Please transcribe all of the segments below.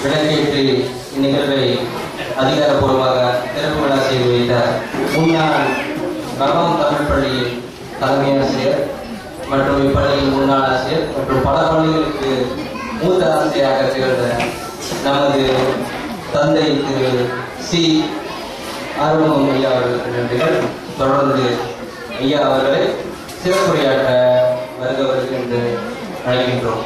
விளக்கேற்றி இந்நிகழ்வை அதிகாரப்பூர்வமாக திறப்பு விழா செய்து வைத்த முன்னாள் ரகம் தமிழ் பள்ளியின் தலைமை ஆசிரியர் மற்றும் இப்பள்ளியின் முன்னாள் ஆசிரியர் மற்றும் பல பள்ளிகளுக்கு மூத்த ஆசிரியராக திகழ்ந்த நமது தந்தை திரு சி ஆர்வம் ஐயா அவர்களுக்கு நன்றிகள் தொடர்ந்து ஐயா அவர்களை சிறப்புரையாற்ற வருக வருக என்று அழைக்கின்றோம்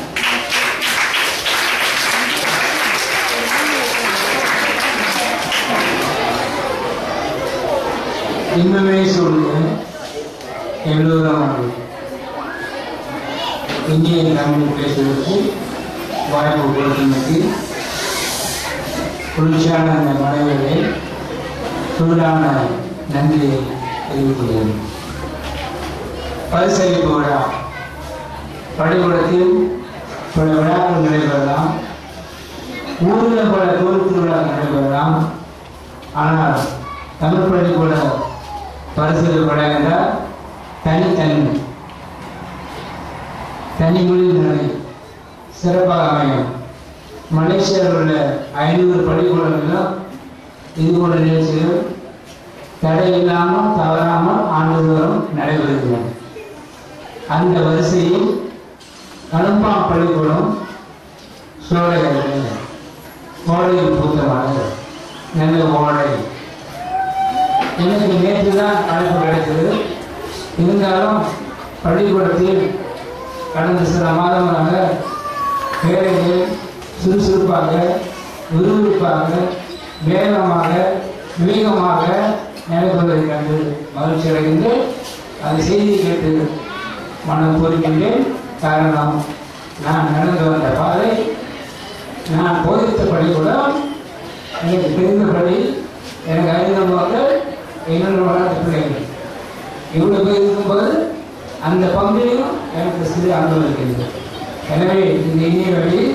இன்பமே சொல்லுங்க எல்லோரும் இந்திய தமிழ் பேசுவதற்கு வாய்ப்பு கொடுத்தமைக்கு குளிர்ச்சியான அந்த மனைவிகளை சூடான நன்றியை தெரிவித்துள்ளேன் பரிசளிப்பு விழா பள்ளிக்கூடத்தில் பல விழாக்கள் நடைபெறலாம் ஊரில் பல கோயில் திருவிழாக்கள் நடைபெறலாம் ஆனால் தமிழ் பள்ளிக்கூட பரிசு விழா என்றால் தனித்தன்மை தனிமொழி நிலை சிறப்பாக அமையும் மலேசியாவில் உள்ள ஐநூறு பள்ளிக்கூடங்களிலும் இது போன்ற நிகழ்ச்சிகள் தடை இல்லாமல் தவறாமல் ஆண்டுதோறும் நடைபெறுகின்றன அந்த வரிசையில் கழும்பாம் பள்ளிக்கூடம் சோழர்கள் கோடையில் பூத்த மலர் நல்ல ஓடை எனக்கு நேற்று தான் அழைப்பு கிடைத்தது இருந்தாலும் பள்ளிக்கூடத்தில் கடந்த சில மாதங்களாக வேலைகள் சுறுசுறுப்பாக விறுவிறுப்பாக வேகமாக வேகமாக நடைபெறுவதை கண்டு மகிழ்ச்சி அடைகின்றேன் அந்த செய்தியை கேட்டு மனம் பொறுக்கின்றேன் காரணம் நான் நடந்து வந்த பாதை நான் போதித்த பள்ளிக்கூடம் எனக்கு தெரிந்தபடி எனக்கு அறிந்த மக்கள் என்னென்ன வளர்த்த பிள்ளைகள் இவ்வளவு பேர் இருக்கும்போது அந்த பங்கிலையும் எனக்கு சிறு அனுபவம் இருக்கின்றது எனவே இந்த இனிய வழியில்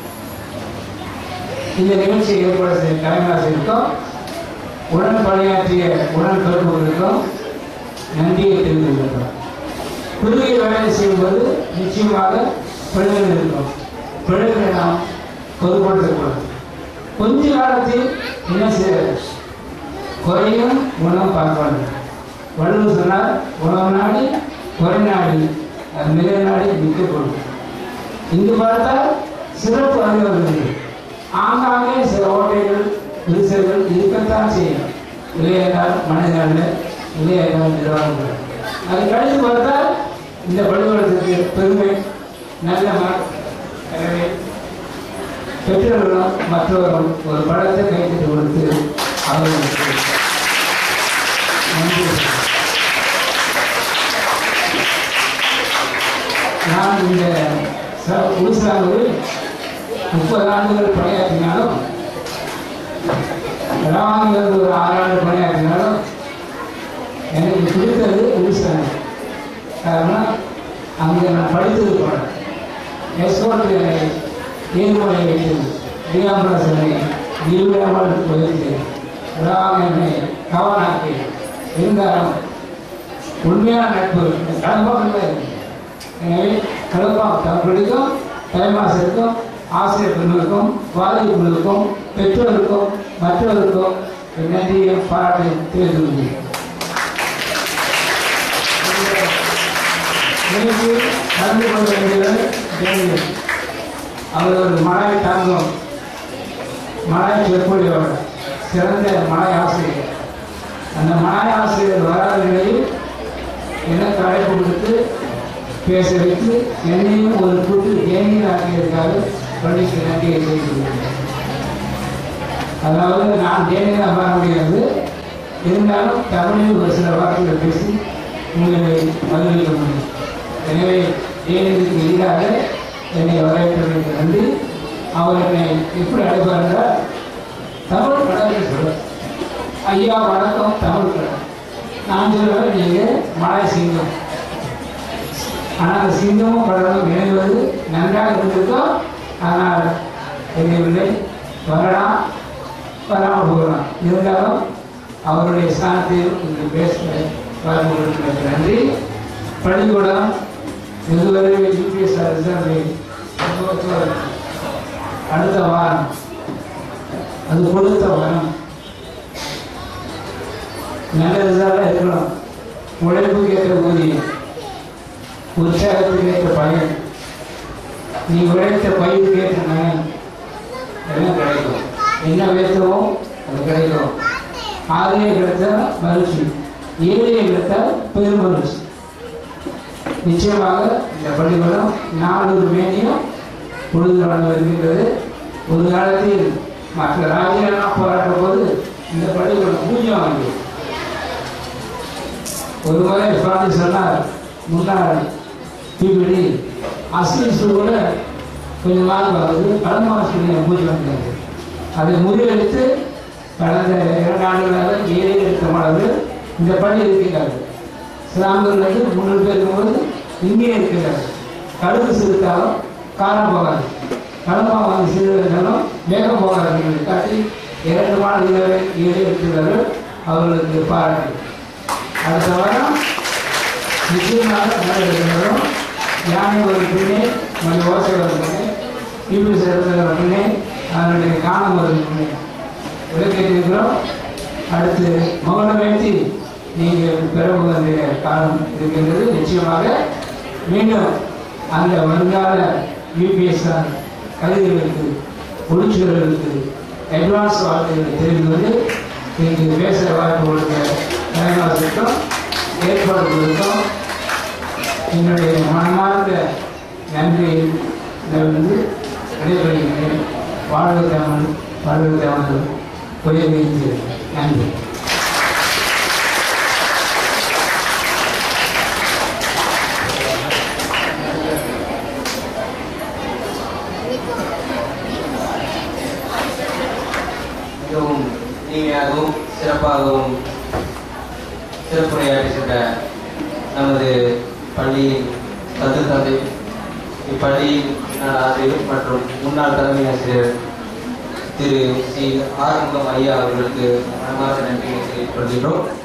இந்த நிகழ்ச்சியை ஏற்பாடு செய்ய தலைமையாசிரியருக்கும் உடன் பணியாற்றிய உடன் பெறுபவர்களுக்கும் நன்றியை தெரிவித்துக் கொள்கிறோம் குறுகிய வேலை செய்யும்போது நிச்சயமாக பிள்ளைகள் இருக்கும் பிள்ளைகளை நாம் பொதுப்படுத்தக்கூடாது கொஞ்ச காலத்தில் என்ன செய்ய குறையும் குணம் பார்ப்பாங்க வள்ளுவர் சொன்னார் உணவு நாடி குறை நாடி அது மிக நாடி மிக்கப்படும் இங்கு பார்த்தால் சிறப்பு அலுவலர்கள் ஆங்காங்கே சில ஓட்டைகள் விரிசல்கள் இருக்கத்தான் செய்யும் இல்லையென்றால் மனிதர்கள் இல்லையென்றால் நிர்வாகங்கள் அது கழித்து பார்த்தால் இந்த பள்ளிக்கூடத்திற்கு பெருமை நல்ல ம- எனவே பெற்றோர்களும் மற்றவர்களும் ஒரு படத்தை கைத்திட்டு கொடுத்து அவர்களுக்கு நன்றி நான் இந்த உருசாங்கூரில் முப்பது ஆண்டுகள் பணியாற்றினாலும் ராமாங்கிலிருந்து ஒரு ஆறு ஆண்டு பணியாற்றினாலும் எனக்கு பிடித்தது உருசாங்க காரணம் அங்கே நான் படித்தது போல எஸ்வோட்டு என்னை நீர்மொழி வைத்தது டிகாம்பரஸ் என்னை நீர்விடாமல் போயிட்டு ராம் என்னை கவனாக்கி இருந்தாலும் உண்மையான நட்பு இந்த கலப்பாக இருக்கு எனவே கலப்பாக தங்களுக்கும் தலைமாசருக்கும் ஆசிரியர் பெண்களுக்கும் வாதிகளுக்கும் பெற்றோருக்கும் மற்றவருக்கும் என் நன்றியும் பாராட்டையும் தெரிவித்துக் கொள்கிறேன் நிகழ்ச்சி நடந்து கொள்ள வேண்டியவர் ஜெயலலிதா. அவர் ஒரு மலை தங்கம் மலை சொற்பொழிவர் சிறந்த மலை ஆசிரியர் அந்த மலை ஆசிரியர் வராத நிலையில் எனக்கு அழைப்பு கொடுத்து பேச வைத்து என்னையும் ஒரு கூட்டு தேநீர் ஆக்கியதற்காக பள்ளிக்கு நன்றியை தெரிவித்துள்ளேன் அதாவது நான் தேநீர் வர முடியாது இருந்தாலும் தமிழில் ஒரு சில வார்த்தைகள் பேசி உங்களை மகிழ்விக்க முடியும் எனவே தேநீருக்கு எதிராக என்னை வரவேற்றதற்கு நன்றி அவர் என்னை எப்படி அழைப்பார் என்றால் தமிழ் கடவுள் சொல்வார் ஐயா வணக்கம் தமிழ் கடவுள் நான் சொல்லுவேன் நீங்கள் மலை சிங்கம் ஆனால் அந்த சிங்கமும் கடலும் இணைவது நன்றாக இருந்திருக்கும் ஆனால் தெரியவில்லை வரலாம் வராமல் போகலாம் இருந்தாலும் அவருடைய ஸ்தானத்தில் இங்கு பேச வரவங்களுக்கு நன்றி பள்ளிக்கூடம் இதுவரை யூபிஎஸ் அரசு அடுத்த வாரம் அது கொடுத்த வரம் நல்லதுதான் இருக்கணும் உழைப்புக்கு ஏற்ற ஊதியம் உற்சாகத்துக்கு ஏற்ற பயன் நீ உழைத்த பயிருக்கு ஏற்ற நயன் எல்லாம் கிடைக்கும் என்ன வேத்தமோ அது கிடைக்கும் ஆதியை கிடைத்தால் மகிழ்ச்சி ஏழையை கிடைத்தால் பெருமகிழ்ச்சி நிச்சயமாக இந்த பள்ளிக்கூடம் நானூறு மேனியும் பொழுது வளர்ந்து வருகின்றது ஒரு காலத்தில் மற்ற ராஜ்யெல்லாம் போராட்ட போது இந்த பள்ளிக்கூடம் பூஜ்யம் வாங்கியது ஒரு முறை சுவாமி சொன்னார் முன்னாள் பிபிடி அஸ்லின் ஸ்கூல்ல கொஞ்சம் நாள் வருது கடந்த ஸ்கூலில் பூஜை வந்தது அதை முறியடித்து கடந்த இரண்டு ஆண்டுகளாக ஏழை எடுத்த மாணவர்கள் இந்த பள்ளி இருக்கிறார்கள் சிலாம்பூர்லேருந்து முன்னூறு பேர் இருக்கும்போது இங்கே இருக்கிறார்கள் கடுகு சிறுத்தாலும் காரம் போகாது கடமா வந்து சிறுவர்களும் வேகம் போகாது என்று காட்டி இரண்டு மாணவர்களை ஏழை இருக்கிறார்கள் அவர்களுக்கு பாராட்டு அடுத்த வாரம் நிச்சயமாக நடைபெறும் யானை ஒரு பின்னே மணி ஓசை ஒரு பின்னே இப்படி சேர்ந்த ஒரு பின்னே அதனுடைய காணம் ஒரு பின்னே விளக்கேற்றிருக்கிறோம் அடுத்து மௌனமேற்றி நீங்கள் பெற வேண்டிய காலம் இருக்கின்றது நிச்சயமாக மீண்டும் அந்த வருங்கால யூபிஎஸ் கல்விகளுக்கு ஒளிச்சூழலுக்கு அட்வான்ஸ் வார்த்தைகளை தெரிவித்து இங்கு பேச வாய்ப்பு கொடுத்த தலைவர்களுக்கும் ஏற்பாடு கொடுத்தோம் என்னுடைய மனமார்ந்த நன்றியை வந்து விடைபெறுகிறேன் வாழ்வு தமிழ் வாழ்வு தமிழ் உயர்ந்து நன்றி மிகவும் இனிமையாகவும் சிறப்பாகவும் சிறப்புரையாற்றி சென்ற நமது பள்ளியின் கல்வி தந்தை இப்பள்ளியின் முன்னாள் ஆசிரியர் மற்றும் முன்னாள் தலைமை ஆசிரியர் திரு சி ஆறுமுகம் ஐயா அவர்களுக்கு மனமார்ந்த நன்றியை தெரிவித்துக் கொள்கிறோம்